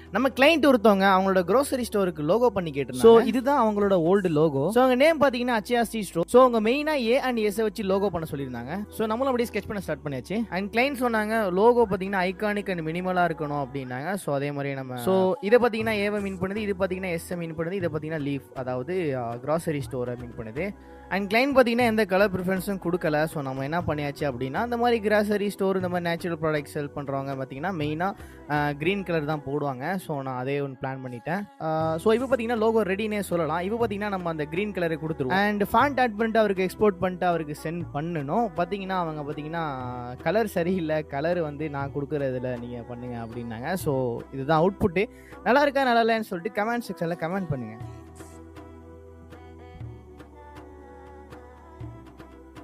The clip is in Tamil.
நம்ம கிளைண்ட் ஒருத்தவங்க அவங்களோட க்ரோசரி ஸ்டோருக்கு லோகோ பண்ணி கேட்டிருந்தாங்க ஸோ இதுதான் அவங்களோட ஓல்டு லோகோ ஸோ அவங்க நேம் பார்த்தீங்கன்னா அச்சியா ஸ்டீ ஸ்டோர் ஸோ அவங்க மெயினாக ஏ அண்ட் எஸ் வச்சு லோகோ பண்ண சொல்லியிருந்தாங்க ஸோ நம்மளும் அப்படியே ஸ்கெச் பண்ண ஸ்டார்ட் பண்ணியாச்சு அண்ட் கிளைண்ட் சொன்னாங்க லோகோ பார்த்தீங்கன்னா ஐகானிக் அண்ட் மினிமலாக இருக்கணும் அப்படின்னாங்க ஸோ அதே மாதிரி நம்ம ஸோ இதை பார்த்தீங்கன்னா ஏவை மீன் பண்ணுது இது பார்த்தீங்கன்னா எஸ் மீன் பண்ணுது இதை பார்த்தீங்கன்னா லீஃப் அதாவது கிராசரி ஸ்டோரை மீன் பண்ணுது அண்ட் கிளைண்ட் பார்த்தீங்கன்னா எந்த கலர் ப்ரிஃபரன்ஸும் கொடுக்கல ஸோ நம்ம என்ன பண்ணியாச்சு அப்படின்னா இந்த மாதிரி கிராசரி ஸ்டோர் இந்த மாதிரி நேச்சுரல் ப்ராடக்ட் செல் பண்ணுறவங்க பார்த்தீங்கன்னா மெயினாக க்ரீன் கலர் தான் போடுவாங்க ஸோ நான் அதே ஒன்று பிளான் பண்ணிட்டேன் ஸோ இப்போ பார்த்தீங்கன்னா லோகோ ரெடினே சொல்லலாம் இப்போ பார்த்தீங்கன்னா நம்ம அந்த க்ரீன் கலரை கொடுத்துருவோம் அண்ட் ஃபாண்ட் ஆட் பண்ணிட்டு அவருக்கு எக்ஸ்போர்ட் பண்ணிட்டு அவருக்கு சென்ட் பண்ணணும் பார்த்தீங்கன்னா அவங்க பார்த்தீங்கன்னா கலர் சரியில்லை கலர் வந்து நான் கொடுக்குறதுல நீங்கள் பண்ணுங்க அப்படின்னாங்க ஸோ இதுதான் அவுட்புட்டு நல்லா இருக்கா நல்லா இல்லைன்னு சொல்லிட்டு கமெண்ட் செக்ஷனில் கமெண்ட் பண்ணுங்கள்